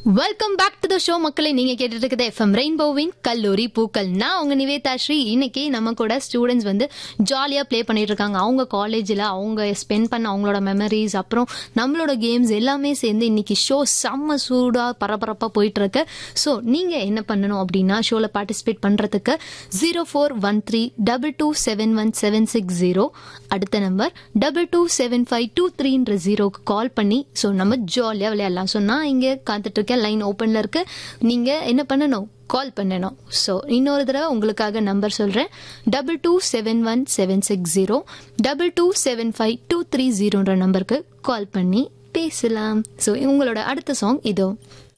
welcome back to the show மக்களை நீங்க கேட்டுட்டு இருக்கிறது எஃப்எம் ரெயின்போவின் கல்லூரி பூக்கள் நான் உங்க நிவேதா ஸ்ரீ இன்னைக்கு நம்ம கூட ஸ்டூடெண்ட்ஸ் வந்து ஜாலியா ப்ளே பண்ணிட்டு இருக்காங்க அவங்க காலேஜில் அவங்க ஸ்பெண்ட் பண்ண அவங்களோட மெமரிஸ் அப்புறம் நம்மளோட கேம்ஸ் எல்லாமே சேர்ந்து இன்னைக்கு ஷோ செம்ம சூடா பரபரப்பா போயிட்டு இருக்கு ஸோ நீங்க என்ன பண்ணணும் அப்படின்னா ஷோல பார்ட்டிசிபேட் பண்றதுக்கு zero four one three double two seven one seven six zero அடுத்த number double two seven five two த்ரீன்ற ஜீரோக்கு கால் பண்ணி ஸோ நம்ம ஜாலியாக விளையாடலாம் ஸோ நான் இங்கே காத்துட்டு இருக்கேன் லைன் ஓப்பனில் இருக்கு நீங்கள் என்ன பண்ணணும் கால் பண்ணணும் ஸோ இன்னொரு தடவை உங்களுக்காக நம்பர் சொல்கிறேன் double two seven one seven six zero double two seven five two three ஜீரோன்ற நம்பருக்கு கால் பண்ணி பேசலாம் ஸோ உங்களோட அடுத்த சாங் இதோ